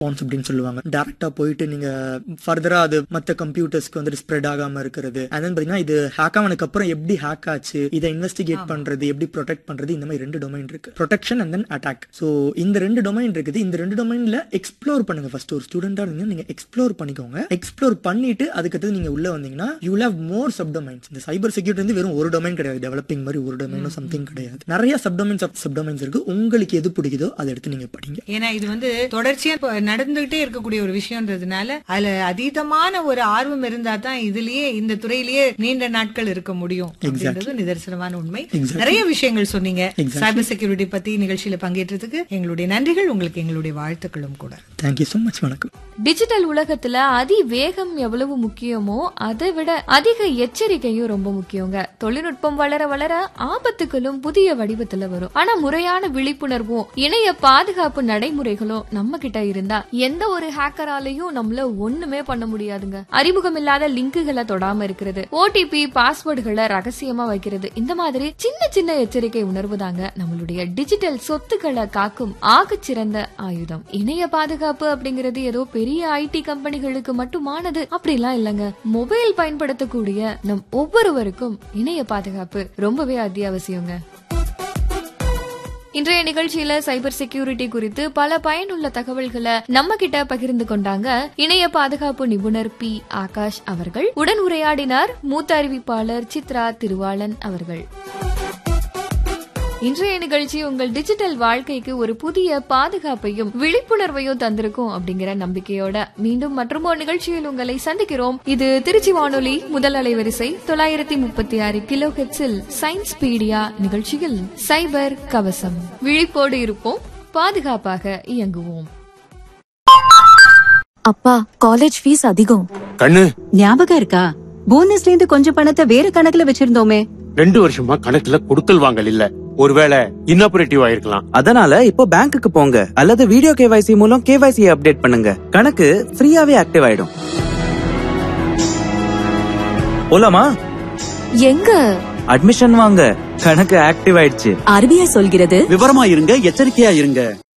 பான்ஸ் அப்படின்னு சொல்லுவாங்க டேரக்டா போயிட்டு நீங்க ஃபர்தரா அது மத்த கம்ப்யூட்டர்ஸ்க்கு வந்துட்டு ஸ்ப்ரெட் ஆகாம இருக்கிறது and then பாத்தீங்கன்னா இது ஹேக் ஆனதுக்கு அப்புறம் எப்படி ஹேக் ஆச்சு இதை இன்வெஸ்டிகேட் பண்றது எப்படி ப்ரொடெக்ட் பண்றது இந்த மாதிரி ரெண்டு டொமைன் இருக்கு protection and then attack so இந்த ரெண்டு டொமைன் இருக்குது இந்த ரெண்டு டொமைன்ல எக்ஸ்ப்ளோர் பண்ணுங்க ஃபர்ஸ்ட் ஒரு ஸ்டூடெண்டா இருந்தீங்கன்னா நீங்க எக்ஸ்ப்ளோர் பண்ணிக்கோங்க எக்ஸ்ப்ளோர் பண்ணிட்டு அதுக்கடுத்து நீங்க உள்ள வந்தீங்கன்னா you have more sub domains இந்த சைபர் செக்யூரிட்டி வந்து வெறும் ஒரு டொமைன் கிடையாது டெவலப்பிங் மாதிரி ஒரு டொமைனும் சம்திங் கிடையாது நிறைய sub domains of sub domains இருக்கு உங்களுக்கு எது பிடிக்குதோ அதை எடுத்து நீங்க படிங்க ஏன்னா இது வந்து தொடர்ச்சியா இப்ப நடந்துகிட்டே இருக்கக்கூடிய ஒரு விஷயம்ன்றதுனால அதுல அதீதமான ஒரு ஆர்வம் இருந்தா தான் இதுலயே இந்த துறையிலேயே நீண்ட நாட்கள் இருக்க முடியும் அப்படின்றது நிதர்சனமான உண்மை நிறைய விஷயங்கள் சொன்னீங்க சைபர் செக்யூரிட்டி பத்தி நிகழ்ச்சியில பங்கேற்றதுக்கு எங்களுடைய நன்றிகள் உங்களுக்கு எங்களுடைய வாழ்த்துக்களும் கூட தேங்க்யூ ஸோ மச் வணக்கம் டிஜிட்டல் உலகத்துல அதி வேகம் எவ்வளவு முக்கியமோ அதை விட அதிக எச்சரிக்கையும் ரொம்ப முக்கியங்க தொழில்நுட்பம் வளர வளர ஆபத்துகளும் புதிய வடிவத்துல வரும் ஆனா முறையான விழிப்புணர்வும் இணைய பாதுகாப்பு நடைமுறைகளும் நம்ம கிட்ட இருந்தா எந்த ஒரு ஹேக்கராலையும் நம்மள ஒண்ணுமே பண்ண முடியாதுங்க அறிமுகம் இல்லாத லிங்குகளை தொடாம இருக்கிறது ஓடிபி பாஸ்வேர்டுகளை ரகசியமா வைக்கிறது இந்த மாதிரி சின்ன சின்ன எச்சரிக்கை உணர்வு தாங்க நம்மளுடைய டிஜிட்டல் சொத்துக்களை காக்கும் ஆகச்சிறந்த ஆயுதம் இணைய பாதுகாப்பு அப்படிங்கிறது ஏதோ பெரிய ஐடி கம்பெனிகளுக்கு மட்டுமானது அப்படிலாம் இல்லங்க மொபைல் பயன்படுத்தக்கூடிய நம் ஒவ்வொருவருக்கும் இணைய பாதுகாப்பு ரொம்பவே அத்தியாவசியங்க இன்றைய நிகழ்ச்சியில சைபர் செக்யூரிட்டி குறித்து பல பயனுள்ள தகவல்களை நம்ம கிட்ட பகிர்ந்து கொண்டாங்க இணைய பாதுகாப்பு நிபுணர் பி ஆகாஷ் அவர்கள் உடன் உரையாடினார் மூத்த அறிவிப்பாளர் சித்ரா திருவாளன் அவர்கள் இன்றைய நிகழ்ச்சி உங்கள் டிஜிட்டல் வாழ்க்கைக்கு ஒரு புதிய பாதுகாப்பையும் விழிப்புணர்வையும் தந்திருக்கும் அப்படிங்கிற நம்பிக்கையோட மீண்டும் மற்றும் ஒரு நிகழ்ச்சியில் உங்களை சந்திக்கிறோம் இது திருச்சி வானொலி முதல் அலைவரிசை தொள்ளாயிரத்தி முப்பத்தி ஆறு கிலோ ஹெட்ஸில் சயின்ஸ் பீடியா நிகழ்ச்சியில் சைபர் கவசம் விழிப்போடு இருப்போம் பாதுகாப்பாக இயங்குவோம் அப்பா காலேஜ் ஃபீஸ் அதிகம் கண்ணு ஞாபகம் இருக்கா போனஸ்ல இருந்து கொஞ்சம் பணத்தை வேற கணக்குல வச்சிருந்தோமே ரெண்டு வருஷமா கணக்குல கொடுக்கல் வாங்கல் இல்ல ஒருவேளை இன்னாபரேட்டிவ் ஆயிருக்கலாம் அதனால இப்போ பேங்க்குக்கு போங்க அல்லது வீடியோ கேவைசி மூலம் கேவைசி அப்டேட் பண்ணுங்க கணக்கு ஃப்ரீயாவே ஆக்டிவ் ஆயிடும் போலாமா எங்க அட்மிஷன் வாங்க கணக்கு ஆக்டிவ் ஆயிடுச்சு ஆர்பிஐ சொல்கிறது விவரமா இருங்க எச்சரிக்கையா இருங்க